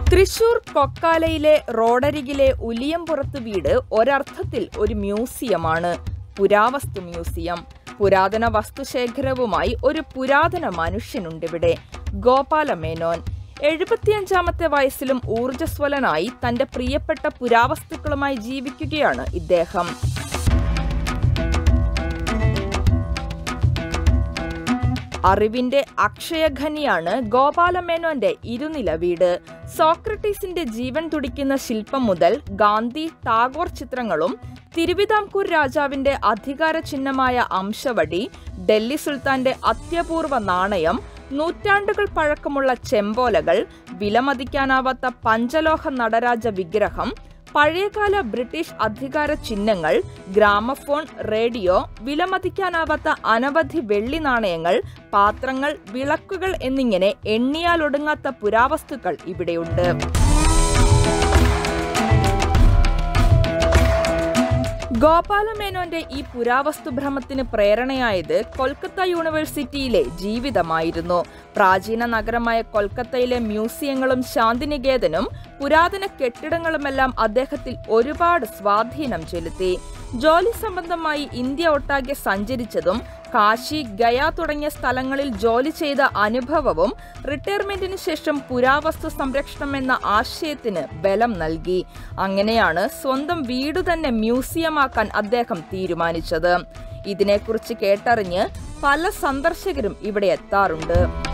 തൃശൂർ കൊക്കാലയിലെ റോഡരികിലെ ഉലിയംപുറത്ത് വീട് ഒരർത്ഥത്തിൽ ഒരു മ്യൂസിയമാണ് പുരാവസ്തു മ്യൂസിയം പുരാതന വസ്തുശേഖരവുമായി ഒരു പുരാതന മനുഷ്യനുണ്ടിവിടെ ഗോപാല മേനോൻ എഴുപത്തിയഞ്ചാമത്തെ വയസ്സിലും ഊർജ്ജസ്വലനായി തന്റെ പ്രിയപ്പെട്ട പുരാവസ്തുക്കളുമായി ജീവിക്കുകയാണ് ഇദ്ദേഹം അറിവിന്റെ അക്ഷയഖനിയാണ് ഗോപാലമേനോന്റെ ഇരുനില വീട് സോക്രട്ടീസിന്റെ ജീവൻ തുടിക്കുന്ന ശില്പം മുതൽ ഗാന്ധി ടാഗോർ ചിത്രങ്ങളും തിരുവിതാംകൂർ രാജാവിന്റെ അധികാര ചിഹ്നമായ അംശവടി ഡൽഹി സുൽത്താന്റെ അത്യപൂർവ നാണയം നൂറ്റാണ്ടുകൾ പഴക്കമുള്ള ചെമ്പോലകൾ വിലമതിക്കാനാവാത്ത പഞ്ചലോഹ നടരാജ വിഗ്രഹം പഴയകാല ബ്രിട്ടീഷ് അധികാര ചിഹ്നങ്ങൾ ഗ്രാമഫോൺ റേഡിയോ വിലമതിക്കാനാവാത്ത അനവധി വെള്ളി നാണയങ്ങൾ പാത്രങ്ങൾ വിളക്കുകൾ എന്നിങ്ങനെ എണ്ണിയാലൊടുങ്ങാത്ത പുരാവസ്തുക്കൾ ഇവിടെയുണ്ട് ഗോപാലമേനോന്റെ ഈ പുരാവസ്തു ഭ്രമത്തിന് പ്രേരണയായത് കൊൽക്കത്ത യൂണിവേഴ്സിറ്റിയിലെ ജീവിതമായിരുന്നു പ്രാചീന നഗരമായ കൊൽക്കത്തയിലെ മ്യൂസിയങ്ങളും ശാന്തിനികേതനും പുരാതന കെട്ടിടങ്ങളുമെല്ലാം അദ്ദേഹത്തിൽ ഒരുപാട് സ്വാധീനം ചെലുത്തി ജോലി സംബന്ധമായി ഇന്ത്യ ഒട്ടാകെ സഞ്ചരിച്ചതും കാശി ഗയ തുടങ്ങിയ സ്ഥലങ്ങളിൽ ജോലി ചെയ്ത അനുഭവവും റിട്ടയർമെന്റിന് ശേഷം പുരാവസ്തു സംരക്ഷണം എന്ന ആശയത്തിന് ബലം നൽകി അങ്ങനെയാണ് സ്വന്തം വീടു തന്നെ മ്യൂസിയമാക്കാൻ അദ്ദേഹം തീരുമാനിച്ചത് ഇതിനെക്കുറിച്ച് കേട്ടറിഞ്ഞ് പല സന്ദർശകരും ഇവിടെ എത്താറുണ്ട്